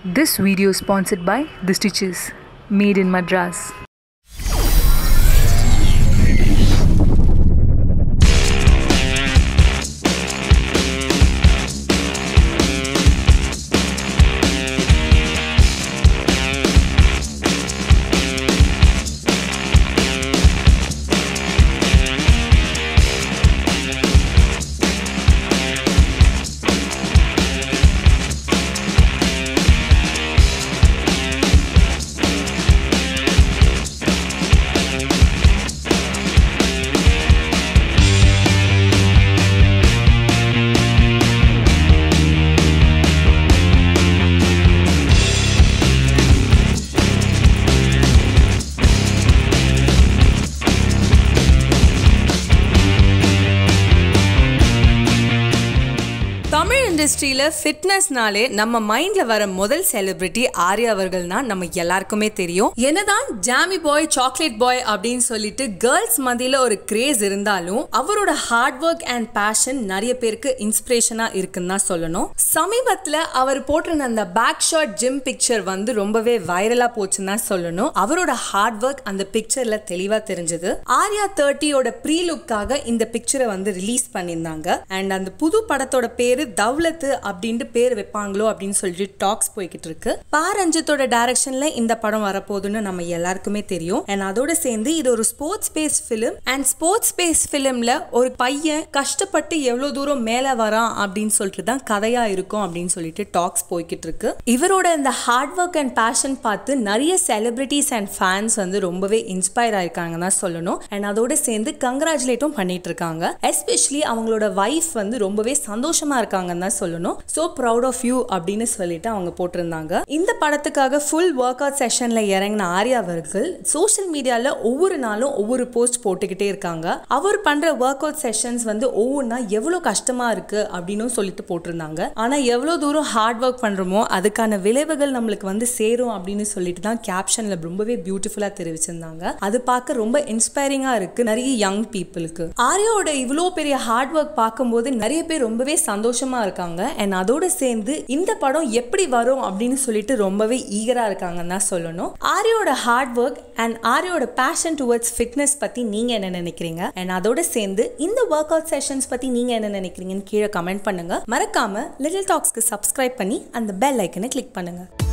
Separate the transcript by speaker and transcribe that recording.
Speaker 1: This video is sponsored by The Stitches, made in Madras.
Speaker 2: Tamil இண்டஸ்ட்ரியில ஃபிட்னஸ்னாலே நம்ம மைண்ட்ல வர முதல் செலிபிரிட்டி ஆர்யா அவர்கள்னா நம்ம எல்லாருக்குமே தெரியும் என்னதான் ஜாமி பாய் சாக்லேட் பாய் அப்படின்னு சொல்லிட்டு கேர்ள்ஸ் மத்தியில ஒரு கிரேஸ் இருந்தாலும் அவரோட ஹார்ட் ஒர்க் அண்ட் பேஷன் நிறைய பேருக்கு இன்ஸ்பிரேஷனா இருக்குன்னு தான் சொல்லணும் சமீபத்துல அவர் போட்டிருந்த அந்த பேக் ஷாட் ஜிம் பிக்சர் வந்து ரொம்பவே வைரலா போச்சுன்னு தான் சொல்லணும் அவரோட ஹார்ட் ஒர்க் அந்த பிக்சர்ல தெளிவா தெரிஞ்சது ஆர்யா தேர்ட்டியோட ப்ரீ லுக்காக இந்த பிக்சரை வந்து ரிலீஸ் பண்ணியிருந்தாங்க அண்ட் அந்த புது படத்தோட பேரு தௌலத்து அப்படின்ட்டு பேர் வைப்பாங்களோ அப்படின்னு சொல்லிட்டு டாக்ஸ் போய்கிட்டு இருக்கு பா ரஞ்சித்தோட டைரக்ஷன்ல இந்த படம் வரப்போகுதுன்னு நம்ம எல்லாருக்குமே தெரியும் அண்ட் அதோட சேர்ந்து இது ஒரு sports base film and sports base ஃபிலிம்ல ஒரு பையன் கஷ்டப்பட்டு எவ்வளவு தூரம் மேல வரான் அப்படின்னு சொல்லிட்டு தான் கதையா இருக்கும் அப்படின்னு சொல்லிட்டு டாக்ஸ் போய்கிட்டு இருக்கு இவரோட இந்த ஹார்ட் ஒர்க் அண்ட் பேஷன் பார்த்து நிறைய செலிபிரிட்டிஸ் அண்ட் ஃபேன்ஸ் வந்து ரொம்பவே இன்ஸ்பயர் ஆயிருக்காங்க தான் சொல்லணும் அண்ட் அதோட சேர்ந்து கங்க்ராச்சுலேட்டும் பண்ணிட்டு இருக்காங்க எஸ்பெஷலி அவங்களோட வைஃப் வந்து ரொம்பவே சந்தோஷமா இருக்காங்கன்னு தான் சொல்லணும் ஸோ ப்ரௌட் ஆஃப் யூ அப்படின்னு சொல்லிட்டு அவங்க போட்டிருந்தாங்க இந்த படத்துக்காக ஃபுல் ஒர்க் அவுட் செஷன்ல இறங்கின ஆர்யா அவர்கள் சோஷியல் மீடியால ஒவ்வொரு நாளும் ஒவ்வொரு போஸ்ட் போட்டுக்கிட்டே இருக்காங்க அவர் பண்ற ஒர்க் அவுட் செஷன்ஸ் வந்து ஒவ்வொன்றா எவ்வளோ கஷ்டமா இருக்கு அப்படின்னு சொல்லிட்டு போட்டிருந்தாங்க ஆனா எவ்வளோ தூரம் ஹார்ட் ஒர்க் பண்றோமோ அதுக்கான விளைவுகள் நம்மளுக்கு வந்து சேரும் அப்படின்னு சொல்லிட்டு தான் கேப்ஷன்ல ரொம்பவே பியூட்டிஃபுல்லா தெரிவிச்சிருந்தாங்க அது பார்க்க ரொம்ப இன்ஸ்பைரிங்கா இருக்கு நிறைய யங் பீப்புளுக்கு ஆர்யாவோட இவ்வளோ பெரிய ஹார்ட் ஒர்க் பார்க்கும்போது நிறைய பேர் ரொம்பவே சந்தோஷமா இருக்காங்க அண்ட் அதோட சேர்ந்து இந்த படம் எப்படி வரும் அப்படின்னு சொல்லிட்டு ரொம்பவே ஈகரா இருக்காங்கன்னு தான் சொல்லணும் ஆரியோட ஹார்ட் ஒர்க் அண்ட் ஆரியோட பேஷன் டுவர்ட்ஸ் ஃபிட்னஸ் பத்தி நீங்க என்ன நினைக்கிறீங்க அண்ட் அதோட சேர்ந்து இந்த ஒர்க் அவுட் செஷன்ஸ் பத்தி நீங்க என்ன நினைக்கிறீங்கன்னு கீழே கமெண்ட் பண்ணுங்க மறக்காம லிட்டில் டாக்ஸ்க்கு சப்ஸ்கிரைப் பண்ணி அந்த பெல் ஐக்கனை கிளிக் பண்ணுங்க